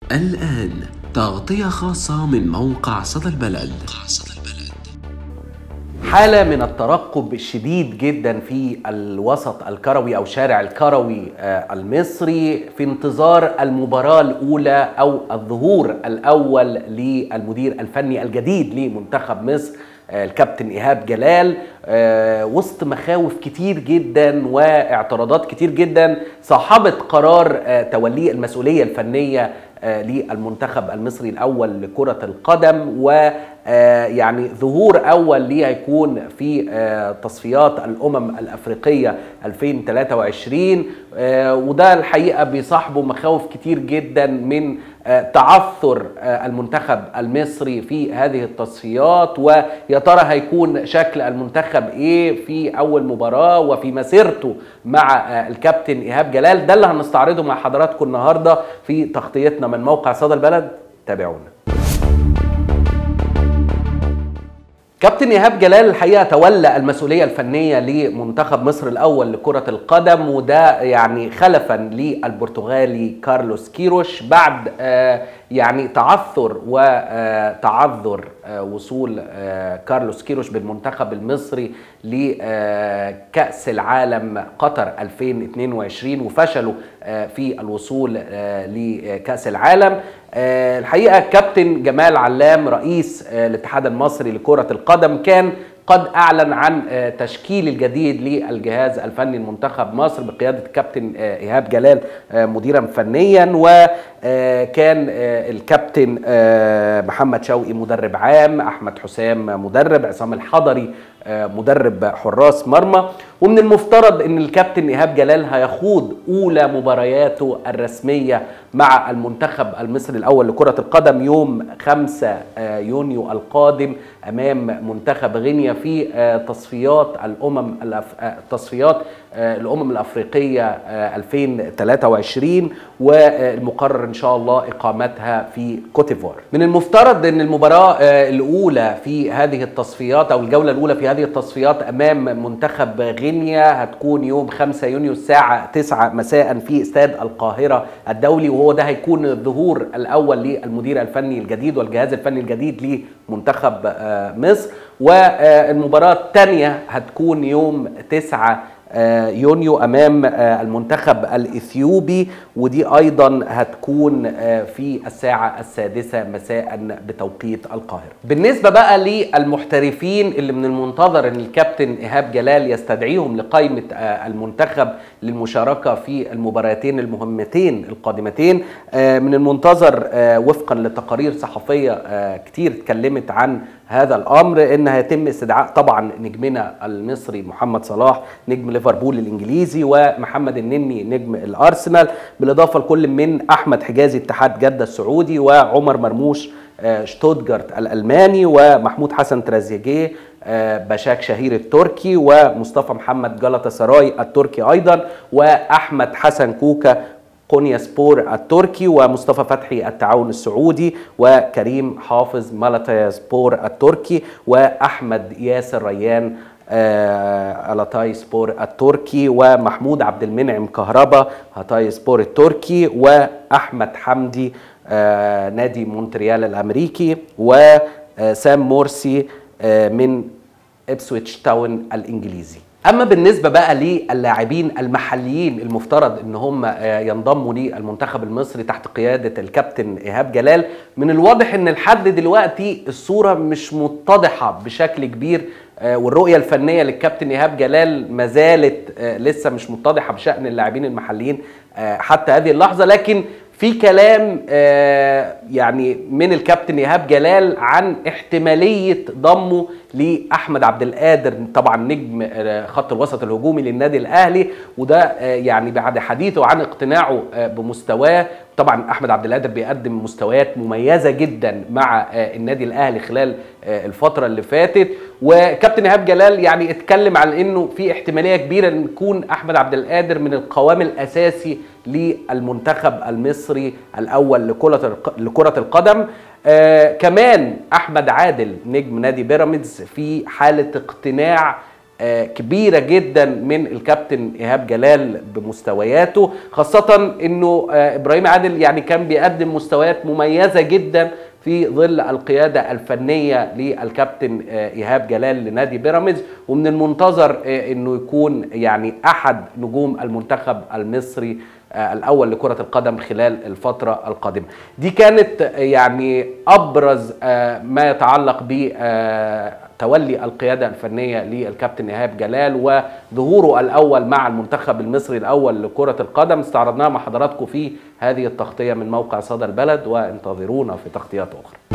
الآن تغطية خاصة من موقع صدى البلد حالة من الترقب الشديد جدا في الوسط الكروي أو شارع الكروي آه، المصري في انتظار المباراة الأولى أو الظهور الأول للمدير الفني الجديد لمنتخب مصر آه، الكابتن إيهاب جلال آه، وسط مخاوف كتير جدا واعتراضات كتير جدا صاحبت قرار آه، توليه المسؤولية الفنية آه، للمنتخب المصري الاول لكره القدم و آه، يعني ظهور اول ليه هيكون في آه، تصفيات الامم الافريقيه 2023 آه، وده الحقيقه بيصاحبه مخاوف كتير جدا من آه، تعثر آه، المنتخب المصري في هذه التصفيات ويا ترى هيكون شكل المنتخب ايه في اول مباراه وفي مسيرته مع آه، الكابتن ايهاب جلال ده اللي هنستعرضه مع حضراتكم النهارده في تغطيتنا من موقع صدى البلد تابعونا كابتن ايهاب جلال الحقيقه تولى المسؤوليه الفنيه لمنتخب مصر الاول لكره القدم وده يعني خلفا للبرتغالي كارلوس كيروش بعد آه، يعني تعثر وتعذر وصول آه، كارلوس كيروش بالمنتخب المصري لكأس العالم قطر 2022 وفشلوا آه، في الوصول آه، لكأس العالم آه، الحقيقة كابتن جمال علام رئيس آه، الاتحاد المصري لكرة القدم كان قد اعلن عن آه، تشكيل الجديد للجهاز الفني لمنتخب مصر بقياده الكابتن آه، ايهاب جلال آه، مديرا فنيا وكان الكابتن آه، محمد شوقي مدرب عام احمد حسام مدرب عصام الحضري آه، مدرب حراس مرمى ومن المفترض ان الكابتن ايهاب جلال هيخوض اولى مبارياته الرسميه مع المنتخب المصري الاول لكره القدم يوم 5 آه، يونيو القادم امام منتخب غينيا في آه، تصفيات الامم الأف... آه، تصفيات آه، الامم الافريقيه آه، 2023 والمقرر ان شاء الله اقامتها في كوتيفوار. من المفترض ان المباراه آه، الاولى في هذه التصفيات او الجوله الاولى في هذه التصفيات امام منتخب غينيا هتكون يوم 5 يونيو الساعه 9 مساء في استاد القاهره الدولي وهو ده هيكون الظهور الاول للمدير الفني الجديد والجهاز الفني الجديد لمنتخب آه، مصر والمباراه الثانيه هتكون يوم 9 آه، يونيو امام آه، المنتخب الاثيوبي ودي ايضا هتكون آه، في الساعه السادسه مساء بتوقيت القاهره. بالنسبه بقى للمحترفين اللي من المنتظر ان الكابتن ايهاب جلال يستدعيهم لقائمه آه، المنتخب للمشاركه في المباراتين المهمتين القادمتين آه، من المنتظر آه، وفقا لتقارير صحفيه آه، كتير اتكلمت عن هذا الامر ان هيتم استدعاء طبعا نجمنا المصري محمد صلاح نجم ليفربول الانجليزي ومحمد النني نجم الارسنال بالاضافه لكل من احمد حجازي اتحاد جده السعودي وعمر مرموش آه، شتوتجارت الالماني ومحمود حسن ترازيجيه آه، بشاك شهير التركي ومصطفى محمد جلطة سراي التركي ايضا واحمد حسن كوكا قونيا سبور التركي ومصطفى فتحي التعاون السعودي وكريم حافظ مالاتايا سبور التركي واحمد ياسر ريان آه، الاتاي سبور التركي ومحمود عبد المنعم كهربا هاتاي سبور التركي واحمد حمدي آه، نادي مونتريال الامريكي وسام مورسي آه، من ابسويتش تاون الانجليزي اما بالنسبه بقى للاعبين المحليين المفترض ان هم آه، ينضموا للمنتخب المصري تحت قياده الكابتن ايهاب جلال من الواضح ان لحد دلوقتي الصوره مش متضحه بشكل كبير آه، والرؤيه الفنيه للكابتن ايهاب جلال ما زالت آه، لسه مش متضحه بشان اللاعبين المحليين آه، حتى هذه اللحظه لكن في كلام آه، يعني من الكابتن ايهاب جلال عن احتماليه ضمه لاحمد عبد القادر طبعا نجم آه، خط الوسط الهجومي للنادي الاهلي وده آه، يعني بعد حديثه عن اقتناعه آه، بمستواه طبعا احمد عبد القادر بيقدم مستويات مميزه جدا مع آه، النادي الاهلي خلال آه، الفتره اللي فاتت وكابتن ايهاب جلال يعني اتكلم عن انه في احتماليه كبيره ان يكون احمد عبد القادر من القوام الاساسي للمنتخب المصري الاول لكره لكره القدم آه كمان احمد عادل نجم نادي بيراميدز في حاله اقتناع آه، كبيرة جدا من الكابتن إيهاب جلال بمستوياته خاصة أنه آه، إبراهيم عادل يعني كان بيقدم مستويات مميزة جدا في ظل القيادة الفنية للكابتن آه، إيهاب جلال لنادي بيراميدز ومن المنتظر آه، أنه يكون يعني أحد نجوم المنتخب المصري آه، الأول لكرة القدم خلال الفترة القادمة دي كانت آه، يعني أبرز آه، ما يتعلق ب آه، تولي القيادة الفنية للكابتن إيهاب جلال وظهوره الأول مع المنتخب المصري الأول لكرة القدم استعرضناها مع حضراتكم في هذه التغطية من موقع صدى البلد وانتظرونا في تغطيات أخرى